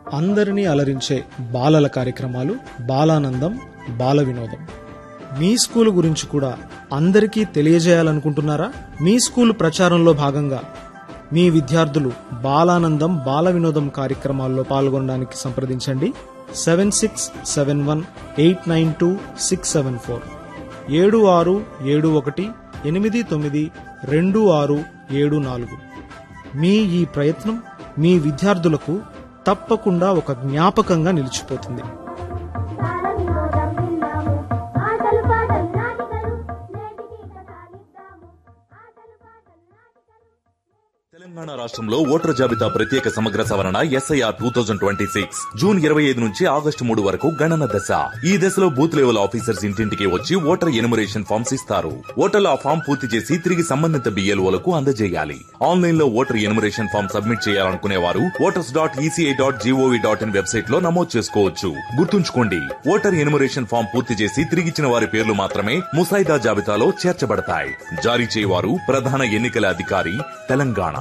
అందరినీ అలరించే బాలల కార్యక్రమాలు బాలానందం బాల వినోదం మీ స్కూల్ గురించి కూడా అందరికీ తెలియజేయాలనుకుంటున్నారా మీ స్కూల్ ప్రచారంలో భాగంగా మీ విద్యార్థులు బాలానందం బాల వినోదం కార్యక్రమాల్లో పాల్గొనడానికి సంప్రదించండి seven six seven one eight nine two six seven four ఏడు ఆరు ఏడు ఒకటి ఎనిమిది తొమ్మిది రెండు ఆరు ఏడు నాలుగు మీ ఈ ప్రయత్నం మీ విద్యార్థులకు తప్పకుండా ఒక జ్ఞాపకంగా నిలిచిపోతుంది బాల వినోదం విన్నాము ఆటలు పాటలు నాటికలు నేటికి కథాలిద్దాము ఆటలు పాటలు నాటికలు తెలంగాణ రాష్ట్రంలో ఓటర్ జాబితా ప్రత్యేక సమగ్ర సవరణ SIR two thousand twenty six June ఇరవై ఐదు నుంచి ఆగస్టు మూడు వరకు గణన దశ ఈ దశలో బూత్ లెవెల్ ఆఫీసర్స్ ఇంటింటికి వచ్చి ఓటర్ ఎనుమరేషన్ ఫామ్స్ ఇస్తారు ఓటర్లు ఆ ఫామ్ పూర్తి చేసి తిరిగి సంబంధిత బిఎల్ఓలకు అందజేయాలి ఆన్లైన్ లో ఓటర్ ఎనుమరేషన్ ఫామ్ సబ్మిట్ చేయాలనుకునే వారు voters dot ECI dot GOV dot in website లో నమోదు చేసుకోవచ్చు గుర్తుంచుకోండి ఓటర్ ఎనుమరేషన్ ఫామ్ పూర్తి చేసి తిరిగిచ్చిన వారి పేర్లు మాత్రమే ముసాయిదా జాబితాలో చేర్చబడతాయి జారీ చేయవారు ప్రధాన ఎన్నికల అధికారి తెలంగాణ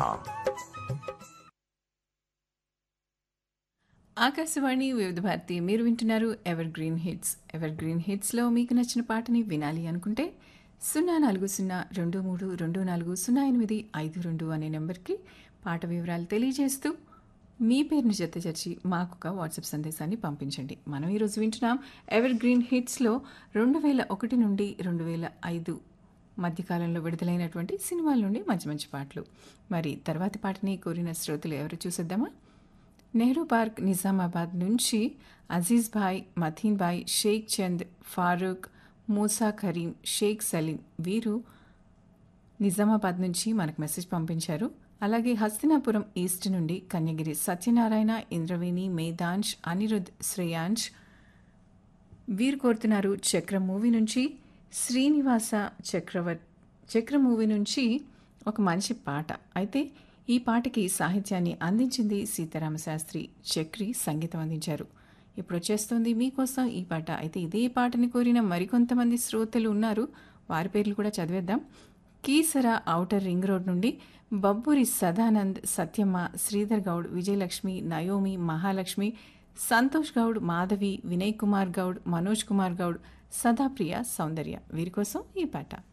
ఆకాశవాణి వివిధ భారతి మీరు వింటున్నారు evergreen hits evergreen హిట్స్లో మీకు నచ్చిన పాటని వినాలి అనుకుంటే సున్నా నాలుగు సున్నా రెండు మూడు రెండు నాలుగు సున్నా ఎనిమిది ఐదు రెండు అనే నెంబర్కి పాట వివరాలు తెలియజేస్తూ మీ పేరుని జత చేర్చి మాకు ఒక వాట్సాప్ సందేశాన్ని పంపించండి మనం ఈరోజు వింటున్నాం ఎవర్ గ్రీన్ హిట్స్లో రెండు వేల ఒకటి నుండి రెండు వేల ఐదు మధ్యకాలంలో విడుదలైనటువంటి సినిమాల నుండి మంచి మంచి పాటలు మరి తర్వాతి పాటని కోరిన శ్రోతలు ఎవరు చూసేద్దామా నెహ్రూ పార్క్ నిజామాబాద్ నుంచి అజీజ్ భాయ్ మథీన్ భాయ్ షేక్ చంద్ ఫారూక్ మూసా కరీం షేక్ సలీం వీరు నిజామాబాద్ నుంచి మనకు మెసేజ్ పంపించారు అలాగే హస్తినాపురం ఈస్ట్ నుండి కన్యగిరి సత్యనారాయణ ఇంద్రవేణి మేధాంష్ అనిరుద్ శ్రేయాంష్ వీరు కోరుతున్నారు చక్ర మూవీ నుంచి శ్రీనివాస చక్రవర్తి చక్ర మూవీ నుంచి ఒక మంచి పాట అయితే ఈ పాటకి సాహిత్యాన్ని అందించింది సీతారామ శాస్త్రి చక్రి సంగీతం అందించారు ఇప్పుడు వచ్చేస్తుంది మీకోసం ఈ పాట అయితే ఇదే పాటని కోరిన మరికొంతమంది శ్రోతలు ఉన్నారు వారి పేర్లు కూడా చదివేద్దాం కీసర ఔటర్ రింగ్ రోడ్ నుండి బబ్బూరి సదానంద్ సత్యమ్మ శ్రీధర్ గౌడ్ విజయలక్ష్మి నయోమి మహాలక్ష్మి సంతోష్ గౌడ్ మాధవి వినయ్ కుమార్ గౌడ్ మనోజ్ కుమార్ గౌడ్ సదాప్రియ సౌందర్య వీరి కోసం ఈ పాట